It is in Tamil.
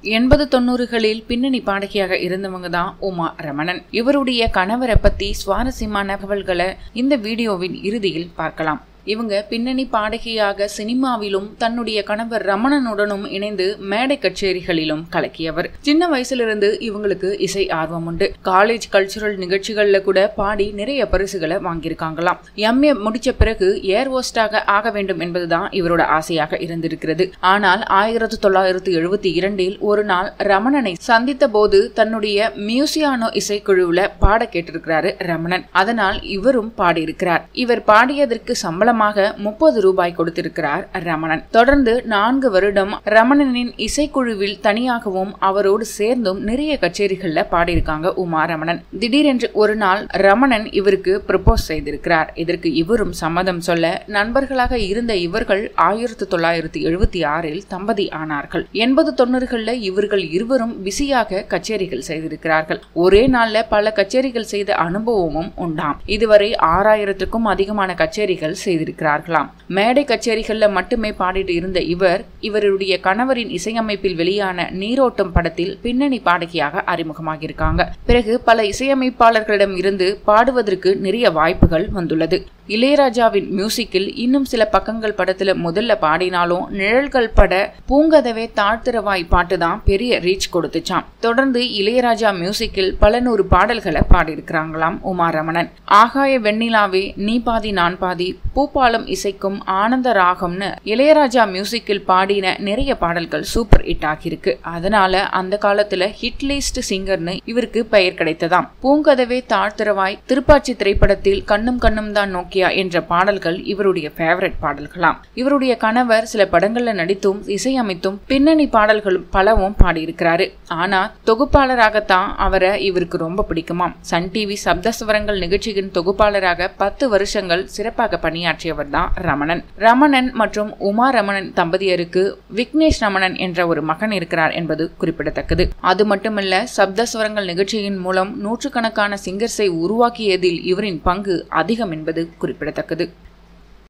எண்பது தொண்ணூறுகளில் பின்னணி பாடகியாக இருந்தவங்க தான் உமா ரமணன் இவருடைய கணவரை பத்தி சுவாரஸ்யமான தகவல்களை இந்த வீடியோவின் இறுதியில் பார்க்கலாம் இவங்க பின்னணி பாடகியாக சினிமாவிலும் தன்னுடைய கணவர் ரமணனுடனும் இணைந்து மேடை கச்சேரிகளிலும் கலக்கியவர் சின்ன வயசுலிருந்து இவங்களுக்கு இசை ஆர்வம் உண்டு காலேஜ் கல்ச்சுரல் நிகழ்ச்சிகள்ல கூட பாடி நிறைய பரிசுகளை வாங்கியிருக்காங்களாம் எம்ஏ முடிச்ச பிறகு ஏர் ஹோஸ்டாக ஆக வேண்டும் என்பதுதான் இவரோட ஆசையாக இருந்திருக்கிறது ஆனால் ஆயிரத்தி தொள்ளாயிரத்தி எழுபத்தி இரண்டில் ஒரு நாள் ரமணனை சந்தித்த போது தன்னுடைய மியூசியானோ இசைக்குழுவுல பாட கேட்டிருக்கிறாரு ரமணன் அதனால் இவரும் பாடியிருக்கிறார் இவர் பாடியதற்கு சம்பளமாக முப்பது ரூபாய் கொடுத்திருக்கிறார் ரமணன் தொடர்ந்து நான்கு வருடம் ரமணனின் இசைக்குழுவில் தனியாகவும் அவரோடு சேர்ந்தும் நிறைய கச்சேரிகள்ல பாடியிருக்காங்க உமா ரமணன் திடீரென்று ஒரு நாள் ரமணன் இவருக்கு ப்ரப்போஸ் செய்திருக்கிறார் இதற்கு இவரும் சம்மதம் சொல்ல நண்பர்களாக இருந்த இவர்கள் ஆயிரத்தி தொள்ளாயிரத்தி எழுபத்தி ஆறில் தம்பதி ஆனார்கள் எண்பது தொண்ணூறுகள்ல இவர்கள் இருவரும் பிஸியாக கச்சேரிகள் செய்திருக்கிறார்கள் ஒரே நாள்ல பல கச்சேரிகள் செய்த அனுபவமும் உண்டாம் இதுவரை ஆறாயிரத்துக்கும் அதிகமான கச்சேரிகள் செய்திருக்கிறார்களாம் மேடை கச்சேரிகள்ல மட்டுமே பாடிட்டு இருந்த இவர் இவருடைய கணவரின் இசையமைப்பில் வெளியான நீரோட்டம் படத்தில் பின்னணி பாடகியாக அறிமுகமாகியிருக்காங்க பிறகு பல இசையமைப்பாளர்களிடம் இருந்து பாடுவதற்கு நிறைய வாய்ப்புகள் வந்துள்ளது இளையராஜாவின் மியூசிக்கில் இன்னும் சில பக்கங்கள் படத்துல முதல்ல பாடினாலும் நிழல்கள் பட பூங்கதவே தாழ்த்திரவாய் பாட்டு தான் பெரிய ரீச் கொடுத்துச்சாம் தொடர்ந்து இளையராஜா மியூசிக்கில் பல நூறு பாடல்களை பாடியிருக்கிறாங்களாம் உமா ரமணன் ஆகாய வெண்ணிலாவே நீ பாதி நான் பாதி பூப்பாலம் இசைக்கும் ஆனந்த ராகம்னு இளையராஜா மியூசிக்கில் பாடின நிறைய பாடல்கள் சூப்பர் ஹிட் ஆகியிருக்கு அதனால அந்த காலத்துல ஹிட் லிஸ்ட் சிங்கர்னு இவருக்கு பெயர் கிடைத்ததாம் பூங்கதவே தாழ்த்திரவாய் திருப்பாச்சி திரைப்படத்தில் கண்ணும் கண்ணும் தான் நோக்கியா என்ற பாடல்கள் இவருடைய ஃபேவரட் பாடல்களாம் இவருடைய கணவர் சில படங்கள்ல நடித்தும் இசையமைத்தும் பின்னணி பாடல்களும் பலவும் பாடியிருக்கிறாரு ஆனா தொகுப்பாளராகத்தான் அவரை இவருக்கு ரொம்ப பிடிக்குமாம் சன் டிவி சப்தஸ்வரங்கள் நிகழ்ச்சியின் தொகுப்பாளராக பத்து வருஷங்கள் சிறப்பாக பணியாற்றியவர் தான் ரமணன் ரமணன் மற்றும் உமா ரமணன் தம்பதியருக்கு விக்னேஷ் ரமணன் என்ற ஒரு மகன் இருக்கிறார் என்பது குறிப்பிடத்தக்கது அது மட்டுமல்ல சப்தஸ்வரங்கள் நிகழ்ச்சியின் மூலம் நூற்றுக்கணக்கான சிங்கர்ஸை உருவாக்கியதில் இவரின் பங்கு அதிகம் என்பது குறிப்பிடத்தக்கது